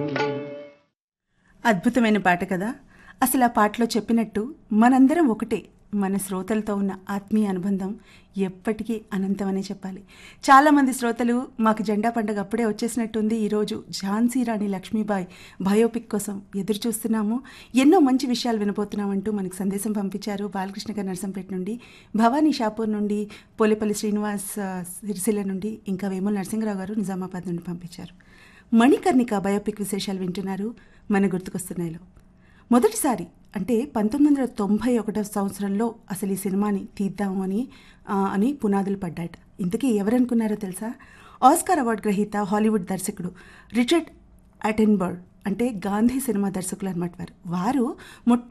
అద్భుతమైన పాట కదా అసలు ఆ పాటలో చెప్పినట్టు మనందరం ఒకటే మన శ్రోతలతో ఉన్న ఆత్మీయ అనుబంధం ఎప్పటికీ అనంతమనే చెప్పాలి చాలామంది శ్రోతలు మాకు జెండా పండుగ అప్పుడే వచ్చేసినట్టుంది ఈరోజు ఝాన్సీ రాణి లక్ష్మీబాయి బయోపిక్ కోసం ఎదురు చూస్తున్నాము ఎన్నో మంచి విషయాలు వినబోతున్నామంటూ మనకు సందేశం పంపించారు బాలకృష్ణ గారు నర్సంపేట నుండి భవానీ షాపూర్ నుండి పోలేపల్లి శ్రీనివాస్ ఆ, సిరిసిల్ల నుండి ఇంకా వేముల నరసింహరావు గారు నిజామాబాద్ నుండి పంపించారు మణికర్ణిక బయోపిక్ విశేషాలు వింటున్నారు మన గుర్తుకొస్తున్నాయిలో మొదటిసారి అంటే పంతొమ్మిది వందల తొంభై ఒకటో సంవత్సరంలో అసలు ఈ సినిమాని తీద్దాము అని ఆ, అని పునాదులు పడ్డాయట ఇంతకీ ఎవరనుకున్నారో తెలుసా ఆస్కార్ అవార్డు గ్రహీత హాలీవుడ్ దర్శకుడు రిచర్డ్ అటెన్బర్గ్ అంటే గాంధీ సినిమా దర్శకులు అనమాట వారు వారు మొట్ట